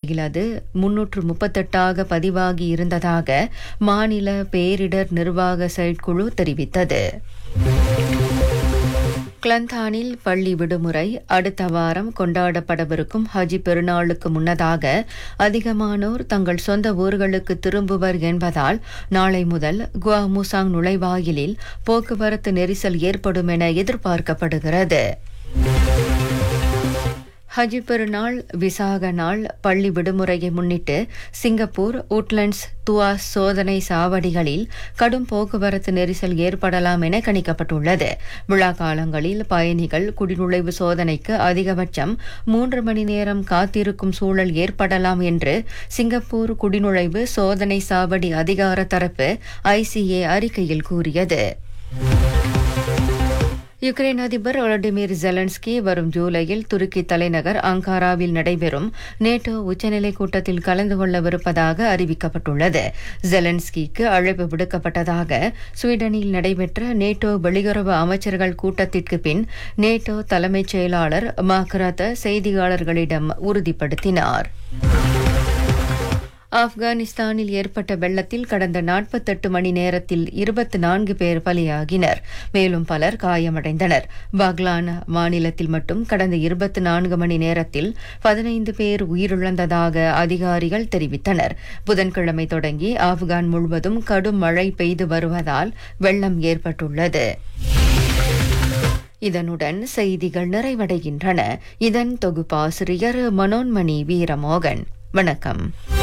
அருகில் அது முன்னூற்று முப்பத்தெட்டாக பதிவாகி இருந்ததாக மாநில பேரிடர் நிர்வாக செயற்குழு தெரிவித்தது கிளந்தானில் பள்ளி விடுமுறை அடுத்த வாரம் கொண்டாடப்படவிருக்கும் ஹஜி பெருநாளுக்கு முன்னதாக அதிகமானோர் தங்கள் சொந்த ஊர்களுக்கு திரும்புவர் என்பதால் நாளை முதல் குவா முசாங் நுழைவாயிலில் போக்குவரத்து நெரிசல் ஏற்படும் என எதிர்பார்க்கப்படுகிறது ஹஜ் பெருநாள் விசாக நாள் பள்ளி விடுமுறையை முன்னிட்டு சிங்கப்பூர் உட்லண்ட்ஸ் துவாஸ் சோதனை சாவடிகளில் கடும் போக்குவரத்து நெரிசல் ஏற்படலாம் என கணிக்கப்பட்டுள்ளது விழா காலங்களில் பயணிகள் குடிநுழைவு சோதனைக்கு அதிகபட்சம் மூன்று மணி நேரம் காத்திருக்கும் சூழல் ஏற்படலாம் என்று சிங்கப்பூர் குடிநுழைவு சோதனை சாவடி அதிகார தரப்பு ஐசிஏ அறிக்கையில் கூறியது யுக்ரைன் அதிபர் வளடிமிர் ஜெலன்ஸ்கி வரும் ஜூலையில் துருக்கி தலைநகர் அங்காராவில் நடைபெறும் நேட்டோ உச்சநிலை கூட்டத்தில் கலந்து கொள்ளவிருப்பதாக அறிவிக்கப்பட்டுள்ளது ஜெலன்ஸ்கிக்கு அழைப்பு விடுக்கப்பட்டதாக ஸ்வீடனில் நடைபெற்ற நேட்டோ வெளியுறவு அமைச்சர்கள் கூட்டத்திற்கு பின் நேட்டோ தலைமைச் செயலாளர் மாக்ரத செய்தியாளர்களிடம் உறுதிப்படுத்தினார் ஆப்கானிஸ்தானில் ஏற்பட்ட வெள்ளத்தில் கடந்த நாற்பத்தெட்டு மணி நேரத்தில் இருபத்தி நான்கு பேர் பலியாகினர் மேலும் பலர் காயமடைந்தனர் பக்லான் மாநிலத்தில் மட்டும் கடந்த இருபத்தி நான்கு மணி நேரத்தில் பதினைந்து பேர் உயிரிழந்ததாக அதிகாரிகள் தெரிவித்தனர் புதன்கிழமை தொடங்கி ஆப்கான் முழுவதும் கடும் மழை பெய்து வருவதால் வெள்ளம் ஏற்பட்டுள்ளது இதனுடன் செய்திகள் நிறைவடைகின்றன இதன் தொகுப்பாசிரியர் மனோன்மணி வீரமோகன் வணக்கம்